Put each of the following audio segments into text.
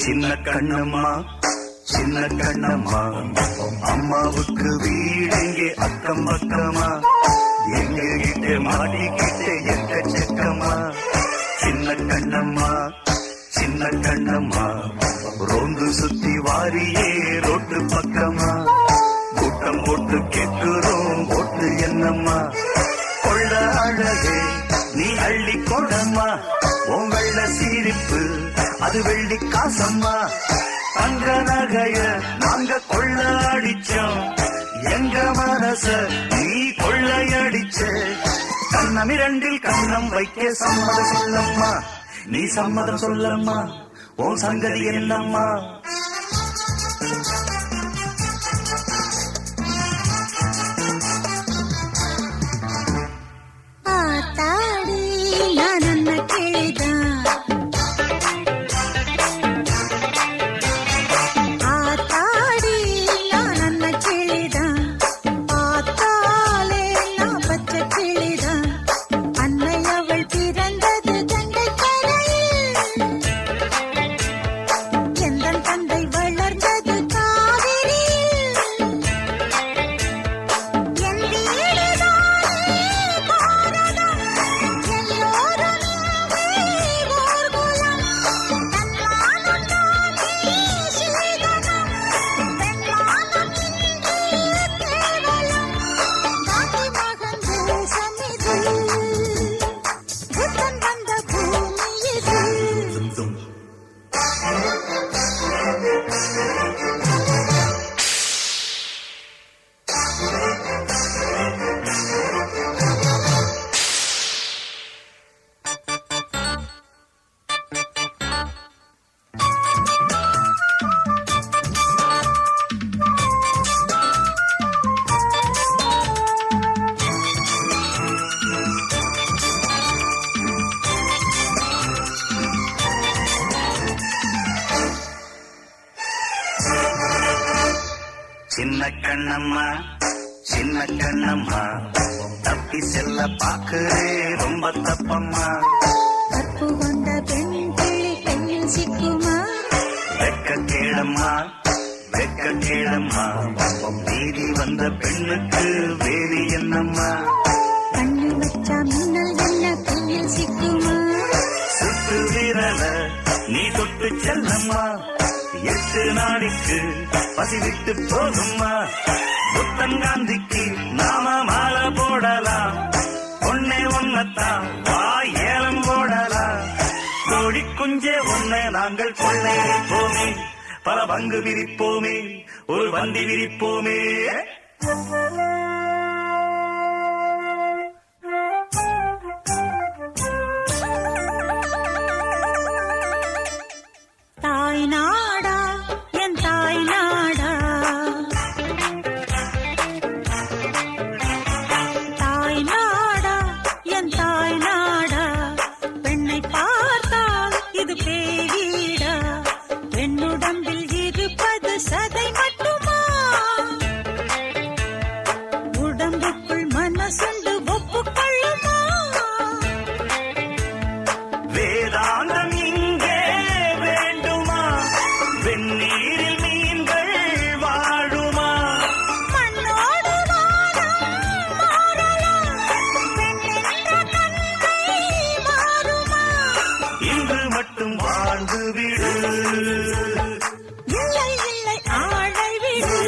சின்ன கண்ணம்மா சின்ன கண்ணம்மா அம்மாவுக்கு வீடெங்கே அக்கம் பக்கமா எங்க கிட்ட மாட்டிக்கிட்ட எக்கச்சக்கமா சின்ன கண்ணம்மா சின்ன கண்ணம்மா ரோந்து சுத்தி வாரியே ரோட்டு பக்கமா கூட்டம் போட்டு கேட்கிறோம் ஓட்டு என்னம்மா கொள்ள அழகே நீ அள்ளி கொடம்மா உன் வெள்ள சீரிப்பு அது வெள்ளி காசம்மா தங்க நகைய நாங்க கொள்ள அடிச்சோம் எங்க மனச நீ கொள்ளையடிச்ச கண்ணம் இரண்டில் கண்ணம் வைக்க சம்மதம் சொல்லம்மா நீ சம்மதம் சொல்லம்மா உன் சங்கதி என்னம்மா ஆத்தாடி நான் அண்ண கிளிதான் ஆத்தாடி நான் அண்ண கிளிதான் பார்த்தாலே நான் பச்சை கிளிதான் அன்னை அவள் பிறந்தது கங்கை கரையில் எந்தன் தந்தை வளர்ந்தது காவிரியில் என் வீடுதானே பாரதம் எல்லோரும் இங்கே ஊர்வலம் தன்மானம் தானே சீதனம் பெண்மானம் இங்கே கேவலம் காந்தி மகன் தேசம் இது புத்தன் வந்த பூமி இது சின்ன கண்ணம்மா சின்ன கண்ணம்மா தப்பி செல்ல பாக்குறே ரொம்ப தப்பம்மா கற்பு கொண்ட பெண் கிளி கையில் சிக்குமா வெக்க கேளம்மா வெக்க கேளம்மா வீதி வந்த பெண்ணுக்கு வேதி என்னம்மா கண்ணு வச்சா மின்னல் என்ன கையில் சிக்குமா சுட்டு விரல நீ தொட்டு செல்லம்மா எட்டு நாளைக்கு பசி விட்டு போகும்மா புத்தன் காந்திக்கு நாம மாலை போடலாம் ஒன்னே ஒன்னத்தான் வா ஏலம் போடலாம் கோழி குஞ்சே ஒன்னை நாங்கள் கொள்ளையடிப்போமே பல பங்கு விரிப்போமே ஒரு வண்டி விரிப்போமே தாய் நாடா என் தாய் நாடா தாய் நாடா என் தாய் நாடா பெண்ணை பார்த்தால் இது பேரீடா பெண்ணுடம்பில் இருப்பது சதை மட்டுமா உடம்புக்குள் மனசுண்டு ஒப்புக்கொள்ளுமா வேதாந்தம் இங்கே வேண்டுமா வெந்நீரில் மீன்கள் வாழுமா மண்ணோடு வானம் மாறலாம் பெண்ணென்ற தன்மை மாறுமா இன்று மட்டும் வாழ்ந்து விடு இல்லை இல்லை ஆழை விடு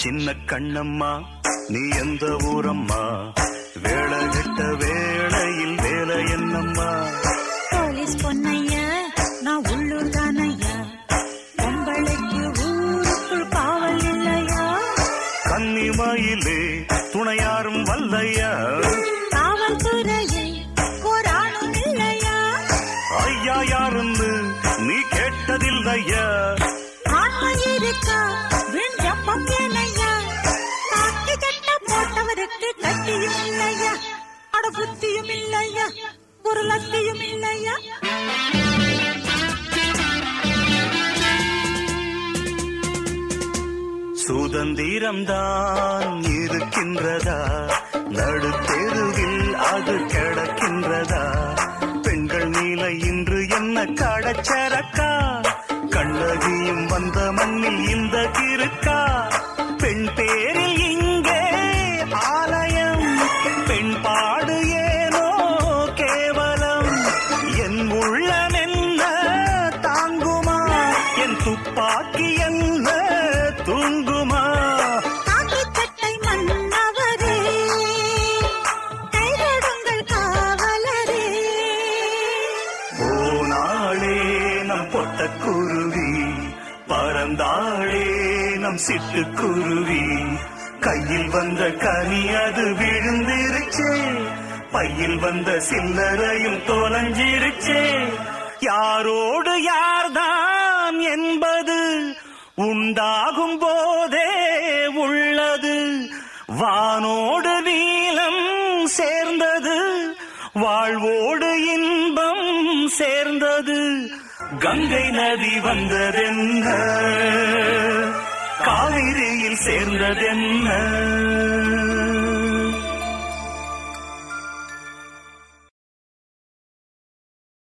சின்ன கண்ணம்மா நீ எந்த ஊரம்மா வேலை கெட்ட வேளையில் வேலை என்னம்மா போலீஸ் பொன்னையா நான் உள்ளூர் தானையா பொம்பளைக்கு ஊருக்குள் காவல் இல்லையா கன்னிமயிலே துணையாரும் வல்லையா காவல்துறையில் போராடும் இல்லையா ஐயா யாருன்னு நீ கேட்டதில்லையா ஆன்மை இருக்கா விஞ்சப்பம் ஏனையா காக்கி கட்ட போட்டவருக்கு கட்டியும் இல்லையா அட புத்தியும் இல்லையா ஒரு லத்தியும் இல்லையா சுதந்திரம்தான் இருக்கின்றதா நடுத்தெருவில் அது கிடக்கின்றதா பெண்கள் நீல இன்று என்ன கடச்சரக்கா கண்ணகியும் வந்த மண்ணில் இந்த கிருக்கா பெண் பேரில் இங்கே ஆலயம் பெண் பாடு ஏனோ கேவலம் என் உள்ளம் என்ன தாங்குமா என் துப்பாக்கி என்ன தூங்குமா காக்கி சட்டை மன்னவரே கைவிடுங்கள் காவலரே போனாளே நம் பொட்டக்குருவி பறந்தாளே நம் சிட்டுக்குருவி கையில் வந்த கனி அது விழுந்திருச்சே பையில் வந்த சில்லறையும் தொலைஞ்சிருச்சே யாரோடு யார்தான் என்பது உண்டாகும் போதே உள்ளது வானோடு நீலம் சேர்ந்தது வாழ்வோடு இன்பம் சேர்ந்தது கங்கை நதி வந்ததென்ன காவிரியில் சேர்ந்ததென்ன